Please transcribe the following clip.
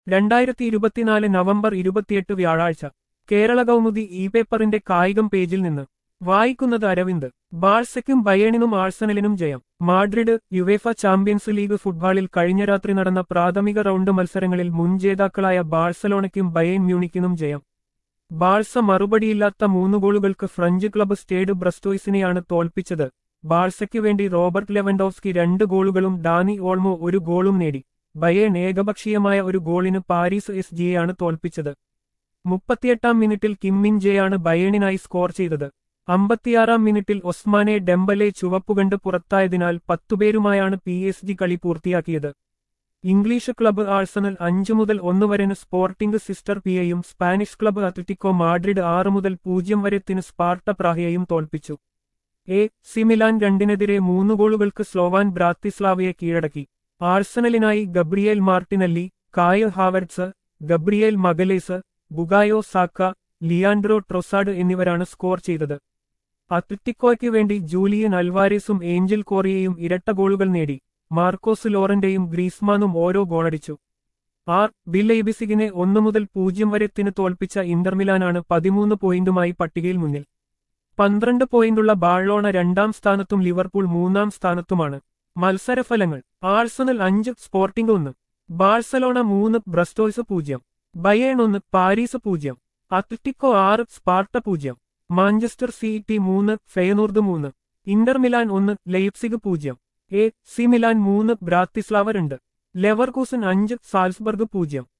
രണ്ടായിരത്തി ഇരുപത്തിനാല് നവംബർ ഇരുപത്തിയെട്ട് വ്യാഴാഴ്ച കേരള കൗമുദി ഇ പേപ്പറിന്റെ കായികം പേജിൽ നിന്ന് വായിക്കുന്നത് അരവിന്ദ് ബാഴ്സയ്ക്കും ബയേണിനും ആഴ്സണലിനും ജയം മാഡ്രിഡ് യുവേഫ ചാമ്പ്യൻസ് ലീഗ് ഫുട്ബോളിൽ കഴിഞ്ഞ രാത്രി നടന്ന പ്രാഥമിക റൗണ്ട് മത്സരങ്ങളിൽ മുൻ ജേതാക്കളായ ബാഴ്സലോണയ്ക്കും ബയേൺ മ്യൂണിക്കിനും ജയം ബാഴ്സ മറുപടിയില്ലാത്ത മൂന്ന് ഗോളുകൾക്ക് ഫ്രഞ്ച് ക്ലബ്ബ് സ്റ്റേഡ് ബ്രസ്റ്റോയ്സിനെയാണ് തോൽപ്പിച്ചത് ബാഴ്സയ്ക്ക് വേണ്ടി റോബർട്ട് ലെവൻഡോവ്സ്കി രണ്ട് ഗോളുകളും ഡാനി ഓൾമോ ഒരു ഗോളും നേടി ബയേൺ ഏകപക്ഷീയമായ ഒരു ഗോളിന് പാരീസ് എസ് ജിയെയാണ് തോൽപ്പിച്ചത് മുപ്പത്തിയെട്ടാം മിനിറ്റിൽ കിമ്മിൻ ജെയാണ് ബയേണിനായി സ്കോർ ചെയ്തത് അമ്പത്തിയാറാം മിനിറ്റിൽ ഒസ്മാനെ ഡെംബലെ ചുവപ്പുകണ്ട് പുറത്തായതിനാൽ പത്തുപേരുമായാണ് പി എസ് ജി കളി പൂർത്തിയാക്കിയത് ഇംഗ്ലീഷ് ക്ലബ്ബ് ആഴ്സണൽ അഞ്ചു മുതൽ ഒന്ന് വരെന് സ്പോർട്ടിംഗ് സിസ്റ്റർ പിയെയും സ്പാനിഷ് ക്ലബ്ബ് അത്ലറ്റിക്കോ മാഡ്രിഡ് ആറ് മുതൽ പൂജ്യം വരെത്തിന് സ്പാർട്ട പ്രാഹയെയും തോൽപ്പിച്ചു എ സിമിലാൻ രണ്ടിനെതിരെ മൂന്ന് ഗോളുകൾക്ക് സ്ലോവാൻ ബ്രാത്തിസ്ലാവയെ കീഴടക്കി ആഴ്സണലിനായി Gabriel Martinelli Kai Havertz Gabriel Magalhaes Bukayo Saka Leandro Trossard എന്നിവരാണ് സ്കോർ ചെയ്തത് അത്ലറ്റിക്കോയ്ക്ക് വേണ്ടി ജൂലിയൻ അൽവാരേസും ഏഞ്ചൽ കോറിയയും ഇരട്ട ഗോളുകൾ നേടി മാർക്കോസ് ലോറന്റെയും ഗ്രീസ്മാനും ഓരോ ഗോളടിച്ചു ആർ ബില്ലെയ്ബിസിഗിനെ ഒന്നു മുതൽ പൂജ്യം വരെത്തിന് തോൽപ്പിച്ച ഇന്റർമിലാനാണ് പതിമൂന്ന് പോയിന്റുമായി പട്ടികയിൽ മുന്നിൽ പന്ത്രണ്ട് പോയിന്റുള്ള ബാഴ്ലോണ രണ്ടാം സ്ഥാനത്തും ലിവർപൂൾ മൂന്നാം സ്ഥാനത്തുമാണ് മത്സരഫലങ്ങൾ ആഴ്സണൽ അഞ്ച് സ്പോർട്ടിംഗ് ഒന്ന് ബാഴ്സലോണ മൂന്ന് ബ്രസ്റ്റോയ്സ് പൂജ്യം ബയേൺ ഒന്ന് പാരീസ് പൂജ്യം അത്ലറ്റിക്കോ ആറ് സ്പാർട്ട പൂജ്യം മാഞ്ചസ്റ്റർ സിറ്റി മൂന്ന് ഫെയനൂർദ് മൂന്ന് ഇന്റർ മിലാൻ ഒന്ന് ലെയ്പ്സിഗ് പൂജ്യം എ സി മിലാൻ മൂന്ന് ബ്രാത്തിസ്ലാവ രണ്ട് ലെവർകൂസൻ അഞ്ച് സാൽസ്ബർഗ് പൂജ്യം